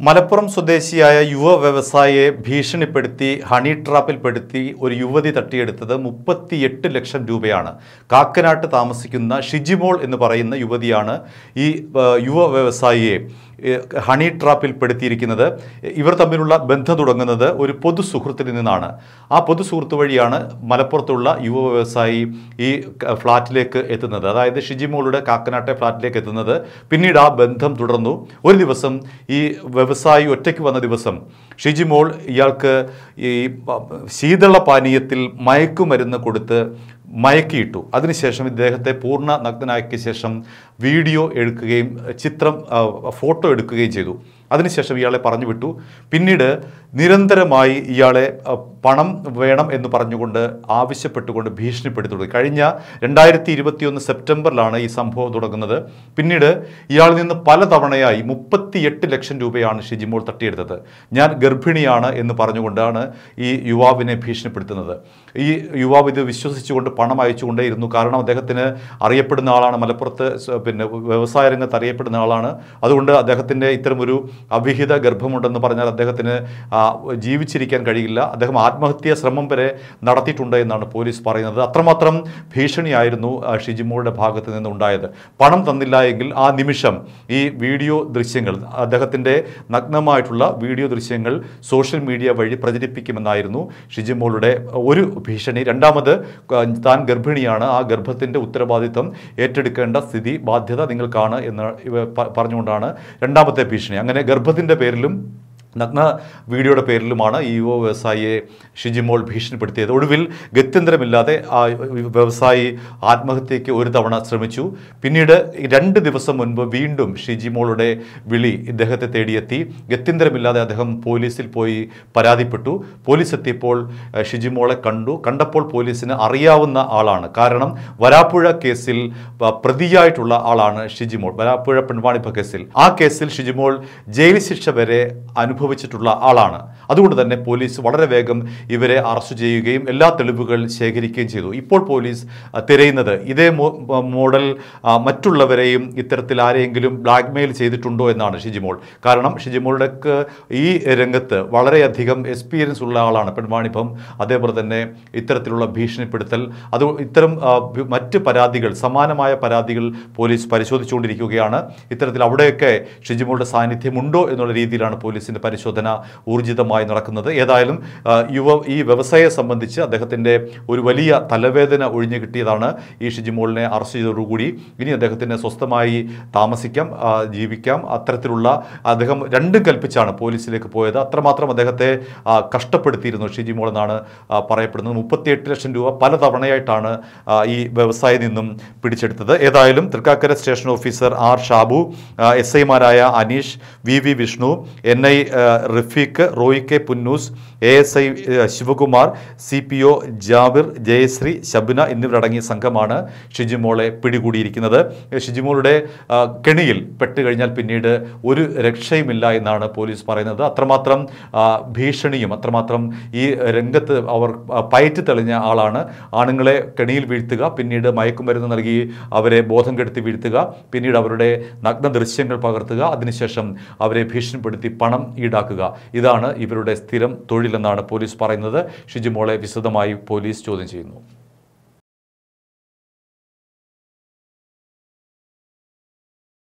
മലപ്പുറം സ്വദേശിയായ യുവ വ്യവസായിയെ ഭീഷണിപ്പെടുത്തി ഹണി ട്രാപ്പിൽപ്പെടുത്തി ഒരു യുവതി തട്ടിയെടുത്തത് മുപ്പത്തിയെട്ട് ലക്ഷം രൂപയാണ് കാക്കനാട്ട് താമസിക്കുന്ന ഷിജിമോൾ എന്ന് പറയുന്ന യുവതിയാണ് ഈ ആ, യുവ വ്യവസായിയെ ഏ, ഹണി ട്രാപ്പിൽ പെടുത്തിയിരിക്കുന്നത് ഇവർ തമ്മിലുള്ള ബന്ധം തുടങ്ങുന്നത് ഒരു പൊതു സുഹൃത്തിൽ നിന്നാണ് ആ പൊതു സുഹൃത്ത് വഴിയാണ് മലപ്പുറത്തുള്ള യുവ വ്യവസായി ഈ ക- ഫ്ലാറ്റിലേക്ക് എത്തുന്നത് അതായത് ഷിജിമോളുടെ കാക്കനാട്ടെ ഫ്ലാറ്റിലേക്ക് എത്തുന്നത് പിന്നീട് ആ ബന്ധം തുടർന്നു ഒരു ദിവസം ഈ വ്യവസായി ഒറ്റയ്ക്ക് വന്ന ദിവസം ഷിജിമോൾ ഇയാൾക്ക് ഈ പ- ശീതള പാനീയത്തിൽ മയക്കുമരുന്ന് കൊടുത്ത് മയക്കിയിട്ടു അതിനുശേഷം ഇദ്ദേഹത്തെ പൂർണ്ണ നഗ്നനാക്കിയ ശേഷം വീഡിയോ എടുക്കുകയും ചിത്രം ആ, ഫോട്ടോ എടുക്കുകയും ചെയ്തു അതിനുശേഷം ഇയാളെ പറഞ്ഞു വിട്ടു പിന്നീട് നിരന്തരമായി ഇയാളെ ആ, പണം വേണം എന്ന് പറഞ്ഞുകൊണ്ട് ആവശ്യപ്പെട്ടുകൊണ്ട് ഭീഷണിപ്പെടുത്തി തുടങ്ങി കഴിഞ്ഞ രണ്ടായിരത്തി ഇരുപത്തിയൊന്ന് സെപ്റ്റംബറിലാണ് ഈ സംഭവം തുടങ്ങുന്നത് പിന്നീട് ഇയാളിൽ നിന്ന് പലതവണയായി മുപ്പത്തിയെട്ട് ലക്ഷം രൂപയാണ് ഷിജിമോൾ തട്ടിയെടുത്തത് ഞാൻ ഗർഭിണിയാണ് എന്ന് പറഞ്ഞുകൊണ്ടാണ് ഈ യുവാവിനെ ഭീഷണിപ്പെടുത്തുന്നത് ഈ യുവാവ് ഇത് വിശ്വസിച്ചുകൊണ്ട് പണം അയച്ചുകൊണ്ടേയിരുന്നു കാരണം അദ്ദേഹത്തിന് അറിയപ്പെടുന്ന ആളാണ് മലപ്പുറത്ത് സ- പിന്നെ വ്യവസായ രംഗത്ത് അറിയപ്പെടുന്ന ആളാണ് അതുകൊണ്ട് അദ്ദേഹത്തിൻ്റെ ഇത്തരമൊരു അവിഹിത ഗർഭമുണ്ടെന്ന് പറഞ്ഞാൽ അദ്ദേഹത്തിന് ആ, ജീവിച്ചിരിക്കാൻ കഴിയില്ല അദ്ദേഹം ആത്മഹത്യാ ശ്രമം വരെ നടത്തിയിട്ടുണ്ട് എന്നാണ് പോലീസ് പറയുന്നത് അത്രമാത്രം ഭീഷണിയായിരുന്നു ആ, ഷിജിമോളുടെ ഭാഗത്ത് നിന്ന് ഉണ്ടായത് പണം തന്നില്ല എങ്കിൽ ആ നിമിഷം ഈ വീഡിയോ ദൃശ്യങ്ങൾ അദ്ദേഹത്തിൻ്റെ നഗ്നമായിട്ടുള്ള വീഡിയോ ദൃശ്യങ്ങൾ സോഷ്യൽ മീഡിയ വഴി പ്രചരിപ്പിക്കുമെന്നായിരുന്നു ഷിജിമോളുടെ ഒരു ഭീഷണി രണ്ടാമത് ക- താൻ ഗർഭിണിയാണ് ആ ഗർഭത്തിൻ്റെ ഉത്തരവാദിത്വം ഏറ്റെടുക്കേണ്ട സ്ഥിതി ബാധ്യത നിങ്ങൾക്കാണ് എന്ന് ഇവ പ- പറഞ്ഞുകൊണ്ടാണ് രണ്ടാമത്തെ ഭീഷണി അങ്ങനെ ഗർഭത്തിൻ്റെ പേരിലും നഗ്ന വീഡിയോയുടെ പേരിലുമാണ് ഈ യുവ വ്യവസായിയെ ഷിജിമോൾ ഭീഷണിപ്പെടുത്തിയത് ഒടുവിൽ ഗത്യന്തരമില്ലാതെ ആ വ്യവസായി ആത്മഹത്യയ്ക്ക് ഒരു തവണ ശ്രമിച്ചു പിന്നീട് രണ്ട് ദിവസം മുൻപ് വീണ്ടും ഷിജിമോളുടെ വിളി ഇദ്ദേഹത്തെ തേടിയെത്തി ഗത്യന്തരമില്ലാതെ അദ്ദേഹം പോലീസിൽ പോയി പരാതിപ്പെട്ടു പോലീസ് എത്തിയപ്പോൾ ഏഹ്, ഷിജിമോളെ കണ്ടു കണ്ടപ്പോൾ പോലീസിന് അറിയാവുന്ന ആളാണ് കാരണം വരാപ്പുഴ കേസിൽ പ- പ്രതിയായിട്ടുള്ള ആളാണ് ഷിജിമോൾ വരാപ്പുഴ പെൺവാണിഭ കേസിൽ ആ കേസിൽ ഷിജിമോൾ ജയിൽ ശിക്ഷ വരെ അനുഭവിച്ചിട്ടുള്ള ആളാണ് അതുകൊണ്ട് തന്നെ പോലീസ് വളരെ വേഗം ഇവരെ അറസ്റ്റ് ചെയ്യുകയും എല്ലാ തെളിവുകൾ ശേഖരിക്കുകയും ചെയ്തു ഇപ്പോൾ പോലീസ് ആ, തിരയുന്നത് ഇതേ മോ- മ- മോഡൽ ആ, മറ്റുള്ളവരെയും ഇത്തരത്തിൽ ആരെയെങ്കിലും ബ്ലാക്ക്മെയിൽ ചെയ്തിട്ടുണ്ടോ എന്നാണ് ഷിജിമോൾ കാരണം ഷിജിമോളുടെ ഈ രംഗത്ത് വളരെയധികം എക്സ്പീരിയൻസ് ഉള്ള ആളാണ് പെൺവാണിഭം അതേപോലെ തന്നെ ഇത്തരത്തിലുള്ള ഭീഷണിപ്പെടുത്തൽ അത് ഇത്തരം ആ, ഭ- മറ്റ് പരാതികൾ സമാനമായ പരാതികൾ പോലീസ് പരിശോധിച്ചുകൊണ്ടിരിക്കുകയാണ് ഇത്തരത്തിൽ അവിടെയൊക്കെ ഷിജിമോളുടെ സാന്നിധ്യമുണ്ടോ എന്നുള്ള രീതിയിലാണ് പോലീസിന്റെ പരിശോധന ഊർജിതമായി നടക്കുന്നത് ഏതായാലും ആ, യുവ ഈ വ്യവസായിയെ സംബന്ധിച്ച് അദ്ദേഹത്തിന്റെ ഒരു വലിയ തലവേദന ഒഴിഞ്ഞു കിട്ടിയതാണ് ഈ ഷിജിമോളിനെ അറസ്റ്റ് ചെയ്തതോടുകൂടി ഇനി അദ്ദേഹത്തിന് സ്വസ്ഥമായി താമസിക്കാം ആ, ജീവിക്കാം അത്തരത്തിലുള്ള അദ്ദേഹം രണ്ടും കൽപ്പിച്ചാണ് പോലീസിലേക്ക് പോയത് അത്രമാത്രം അദ്ദേഹത്തെ ആ, കഷ്ടപ്പെടുത്തിയിരുന്നു ഷിജിമോൾ എന്നാണ് ആ, പറയപ്പെടുന്നത് മുപ്പത്തിയെട്ട് ലക്ഷം രൂപ പല തവണയായിട്ടാണ് ആ, ഈ വ്യവസായി നിന്നും പിടിച്ചെടുത്തത് ഏതായാലും Thrikkakara station officer R Shabu S ഐമാരായ Aneesh V V Vishnu N I Rafeeq Roy K Punnoose A S I Sivakumar C P O Jabir Jayasree Shabina എന്നിവരടങ്ങിയ സംഘമാണ് ഷിജിമോളെ പിടികൂടിയിരിക്കുന്നത് ഷിജിമോളുടെ ആ, കെണിയിൽ പെട്ടുകഴിഞ്ഞാൽ പിന്നീട് ഒരു രക്ഷയുമില്ല എന്നാണ് പോലീസ് പറയുന്നത് അത്രമാത്രം ആ, ഭീഷണിയും അത്രമാത്രം ഈ രംഗത്ത് അവർ ആ, പയറ്റി തെളിഞ്ഞ ആളാണ് ആണുങ്ങളെ കെണിയിൽ വീഴ്ത്തുക പിന്നീട് മയക്കുമരുന്ന് നൽകി അവരെ ബോധം കെടുത്തി വീഴ്ത്തുക പിന്നീട് അവരുടെ നഗ്ന ദൃശ്യങ്ങൾ പകർത്തുക അതിനുശേഷം അവരെ ഭീഷണിപ്പെടുത്തി പണം ഈടാക്കുക ഇതാണ് ഇവരുടെ സ്ഥിരം തൊഴിലെന്നാണ് പോലീസ് പറയുന്നത് ഷിജിമോളെ വിശദമായി പോലീസ് ചോദ്യം ചെയ്യുന്നു